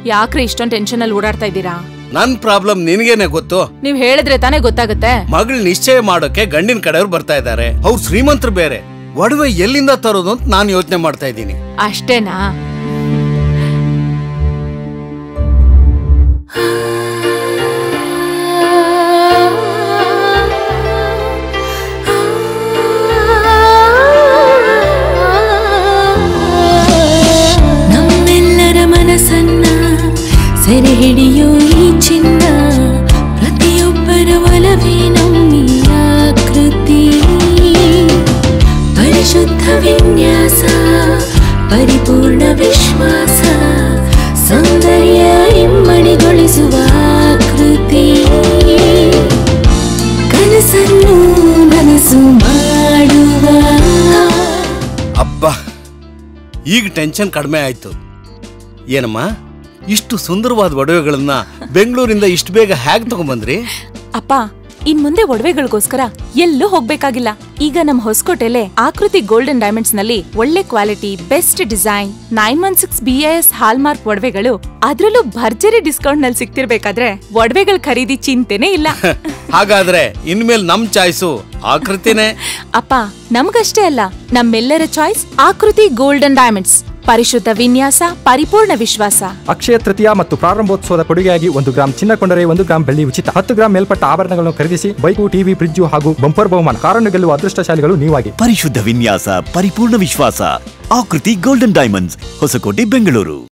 ಯಾಕ್ರಿ ಇಷ್ಟೊಂದ್ ಟೆನ್ಷನ್ ಅಲ್ಲಿ ಓಡಾಡ್ತಾ ಇದ್ದೀರಾ ನನ್ ಪ್ರಾಬ್ಲಮ್ ನಿನಗೇನೆ ಗೊತ್ತು ನೀವ್ ಹೇಳಿದ್ರೆ ತಾನೇ ಗೊತ್ತಾಗತ್ತೆ ಮಗಳ್ ನಿಶ್ಚಯ ಮಾಡೋಕೆ ಗಂಡಿನ ಕಡೆಯವ್ರು ಬರ್ತಾ ಇದ್ದಾರೆ ಅವ್ರು ಶ್ರೀಮಂತರು ಬೇರೆ ಒಡವೆ ಎಲ್ಲಿಂದ ತರೋದು ಅಂತ ನಾನು ಯೋಚನೆ ಮಾಡ್ತಾ ಇದ್ದೀನಿ ಅಷ್ಟೇನಾ ನಮ್ಮೆಲ್ಲರ ಮನಸ್ಸನ್ನ ಸೆರೆ ಹಿಡಿಯೋ ಈ ಚಿನ್ನ ಪ್ರತಿಯೊಬ್ಬರ ಒಲವೇ ನಮ್ಮಿ ಆಕೃತಿ ಪರಿಶುದ್ಧ ವಿನ್ಯಾಸ ಪರಿಪೂರ್ಣ ವಿಶ್ವಾಸ ಸೌಂದರ್ಯ ಇಮ್ಮಡಿಗೊಳಿಸುವ ಆಕೃತಿ ಕನಸನ್ನು ನನಸು ಮಾಡುವ ಅಬ್ಬಾ ಈಗ ಟೆನ್ಷನ್ ಕಡಿಮೆ ಆಯ್ತು ಏನಮ್ಮ ಇಷ್ಟು ಸುಂದರವಾದ ಒಡವೆಗಳನ್ನ ಬೆಂಗಳೂರಿಂದ ಇಷ್ಟು ಬೇಗ ಹ್ಯಾಗ್ ತಗೊಂಬಂದ್ರಿ ಅಪ್ಪ ಇನ್ ಮುಂದೆ ಒಡವೆಗಳಿಗೋಸ್ಕರ ಎಲ್ಲೂ ಹೋಗ್ಬೇಕಾಗಿಲ್ಲ ಈಗ ನಮ್ ಹೊಸಕೋಟೆಲೆ ಆಕೃತಿ ಗೋಲ್ಡನ್ ಡೈಮಂಡ್ಸ್ ನಲ್ಲಿ ಒಳ್ಳೆ quality best design nine one six B S hallmark ಒಡವೆಗಳು ಅದ್ರಲ್ಲೂ ಭರ್ಜರಿ ಡಿಸ್ಕೌಂಟ್ ನಲ್ಲಿ ಸಿಗ್ತಿರ್ಬೇಕಾದ್ರೆ ಒಡವೆಗಳ ಖರೀದಿ ಚಿಂತೆನೇ ಇಲ್ಲ ಹಾಗಾದ್ರೆ ಇನ್ಮೇಲೆ ನಮ್ ಚಾಯ್ಸು ಆಕೃತಿನೇ ಅಪ್ಪ ನಮ್ಗಷ್ಟೇ ಅಲ್ಲ ನಮ್ಮೆಲ್ಲರ ಚಾಯ್ಸ್ ಆಕೃತಿ ಗೋಲ್ಡನ್ ಡೈಮಂಡ್ಸ್ ಪರಿಶುದ್ಧ ವಿನ್ಯಾಸ ಪರಿಪೂರ್ಣ ವಿಶ್ವಾಸ ಅಕ್ಷಯ ತೃತೀಯ ಮತ್ತು ಪ್ರಾರಂಭೋತ್ಸವದ ಕೊಡುಗೆಯಾಗಿ ಒಂದು ಗ್ರಾಂ ಚಿನ್ನ ಕೊಂಡರೆ ಒಂದು ಗ್ರಾಂ ಬೆಳ್ಳಿ ಉಚಿತ ಹತ್ತು ಗ್ರಾಂ ಮೇಲ್ಪಟ್ಟ ಆಭರಣಗಳನ್ನು ಖರೀದಿಸಿ ಬೈಕು ಟಿವಿ ಫ್ರಿಡ್ಜು ಹಾಗೂ ಬಂಪರ್ ಬಹುಮಾನ ಕಾರನ್ನು ಗೆಲ್ಲುವ ಅದೃಷ್ಟಶಾಲಿಗಳು ನೀವಾಗಿ ಪರಿಶುದ್ಧ ವಿನ್ಯಾಸ ಪರಿಪೂರ್ಣ ವಿಶ್ವಾಸ ಆಕೃತಿ ಗೋಲ್ಡನ್ ಡೈಮಂಡ್ಸ್ ಹೊಸಕೋಟೆ ಬೆಂಗಳೂರು